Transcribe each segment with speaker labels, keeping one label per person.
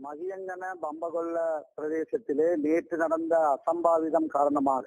Speaker 1: மகியங்கன பம்பகொல்ல பிரதேசத்திலே நேற்று நடந்த அசம்பாவிதம் காரணமாக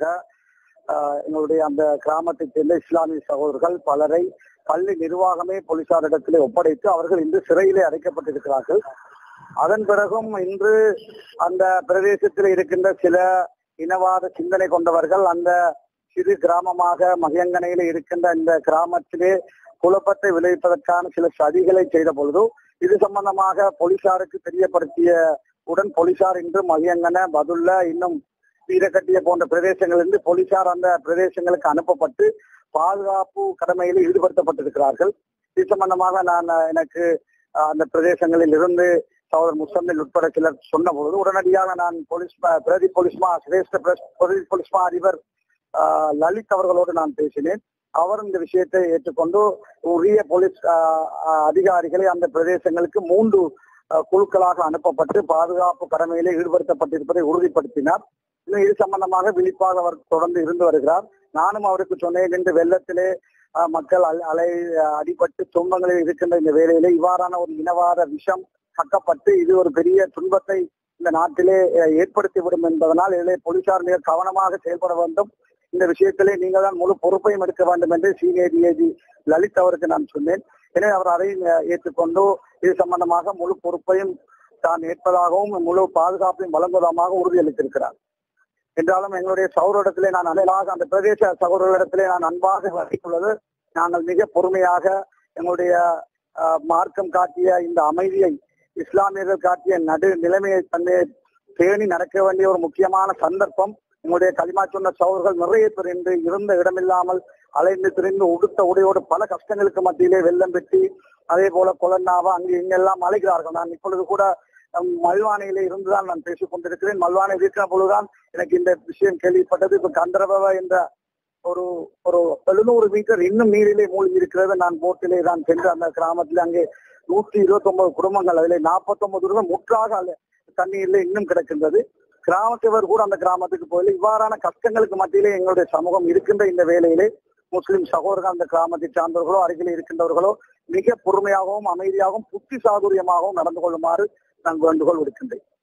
Speaker 1: ஆஹ், எங்களுடைய அந்த கிராமத்தைச் சேர்ந்த இஸ்லாமிய சகோதரர்கள் பலரை பள்ளி நிர்வாகமே போலீசாரிடத்திலே ஒப்படைத்து அவர்கள் இன்று சிறையிலே அடைக்கப்பட்டிருக்கிறார்கள் அதன் பிறகும் இன்று அந்த பிரதேசத்தில் இருக்கின்ற சில இனவாத சிந்தனை கொண்டவர்கள் அந்த சிறு கிராமமாக மகியங்கனையில இருக்கின்ற இந்த கிராமத்திலே குழப்பத்தை விளைவிப்பதற்கான சில சதிகளை செய்த பொழுது இது சம்பந்தமாக போலீசாருக்கு தெரியப்படுத்திய உடன் போலீசார் இன்று மகியங்கன பதுல்ல இன்னும் வீரக்கட்டிய போன்ற பிரதேசங்களிலிருந்து போலீசார் அந்த பிரதேசங்களுக்கு அனுப்பப்பட்டு பாதுகாப்பு கடமையில் ஈடுபடுத்தப்பட்டிருக்கிறார்கள் இது சம்பந்தமாக நான் அஹ், எனக்கு அஹ், அந்த பிரதேசங்களில் இருந்து சகோதரர் முசம்மில் உட்பட சிலர் சொன்ன பொழுது உடனடியாக நான் போலீஸ் ம- பிரதி போலீஸ்மா சிரேஷ்ட பிரஸ்- பிரதி போலீஸ்மா அதிபர் ஆஹ், லலித் அவர்களோடு நான் பேசினேன் அவர் இந்த விஷயத்தை ஏற்றுக்கொண்டு உரிய போலீஸ் ஆஹ், ஆஹ், அதிகாரிகளை அந்த பிரதேசங்களுக்கு மூன்று ஆஹ், குழுக்களாக அனுப்பப்பட்டு பாதுகாப்பு கடமையிலே ஈடுபடுத்தப்பட்டிருப்பதை உறுதிப்படுத்தினார் இன்னும் இது சம்பந்தமாக விழிப்பாக அவர் தொடர்ந்து இருந்து வருகிறார் நானும் அவருக்கு சொன்னேன் என்று வெள்ளத்திலே ஆஹ், மக்கள் அல- அலை ஆஹ், அடிபட்டு துன்பங்களில் இருக்கின்ற இந்த வேளையிலே இவ்வாறான ஒரு இனவாத விஷம் கக்கப்பட்டு இது ஒரு பெரிய துன்பத்தை இந்த நாட்டிலே அஹ், ஏற்படுத்திவிடும் என்பதனால் இதிலே போலீசார் மிக கவனமாக செயல்பட வேண்டும் இந்த விஷயத்திலே நீங்கள் தான் முழு பொறுப்பையும் எடுக்க வேண்டும் என்று சீனியர் டிஐஜி லலித் அவருக்கு நான் சொன்னேன் எனவே அவர் அதை அஹ், ஏற்றுக்கொண்டு இது சம்பந்தமாக முழு பொறுப்பையும் தான் ஏற்பதாகவும் முழு பாதுகாப்பையும் வழங்குவதாகவும் உறுதியளித்திருக்கிறார் என்றாலும் எங்களுடைய சகோதரிடத்திலே நான் அன்பாக அந்த பிரதேச சகோதரர்களிடத்திலே நான் அன்பாக வகித்துள்ளது நாங்கள் மிக பொறுமையாக எங்களுடைய அஹ், மார்க்கம் காட்டிய இந்த அமைதியை இஸ்லாமியர்கள் காட்டிய நடு நிலைமையை தன்னை பேணி நடக்க வேண்டிய ஒரு முக்கியமான சந்தர்ப்பம் எங்களுடைய களிமா சொன்ன சகோதரர்கள் நிறைய பேர் இன்று இருந்த இடமில்லாமல் அலைந்து திரிந்து உடுத்த உடையோடு பல கஷ்டங்களுக்கு மத்தியிலே வெள்ளம் பெட்டி அதே போல கொலன்னாவா அங்கு இங்கெல்லாம் அழைக்கிறார்கள் நான் இப்பொழுது கூட நம் மல்வானையிலே இருந்துதான் நான் பேசிக் கொண்டிருக்கிறேன் மல்வானை இருக்கிற பொழுதுதான் எனக்கு இந்த விஷயம் கேள்விப்பட்டது இப்ப கந்தரவ என்ற ஒரு ஒரு எழுநூறு மீட்டர் இன்னும் நீரிலே மூழ்கி இருக்கிறது நான் போட்டிலே தான் சென்று அந்த கிராமத்தில் அங்கே நூற்றி இருபத்தி ஒன்பது குடும்பங்கள் அதிலே நாற்பத்தி ஒன்பது குடும்பம் முற்றாக அல்ல தண்ணீரிலே இன்னும் கிடக்கின்றது கிராமத்தவர் கூட அந்த கிராமத்துக்கு போயில இவ்வாறான கஷ்டங்களுக்கு மத்தியிலே எங்களுடைய சமூகம் இருக்கின்ற இந்த வேளையிலே முஸ்லிம் சகோதரர்கள் அந்த கிராமத்தை சார்ந்தவர்களோ அருகில் இருக்கின்றவர்களோ மிக பொறுமையாகவும் அமைதியாகவும் புத்தி சாதுரியமாகவும் நடந்து கொள்ளுமாறு நான் வேண்டுகோள் விடுக்கின்றேன்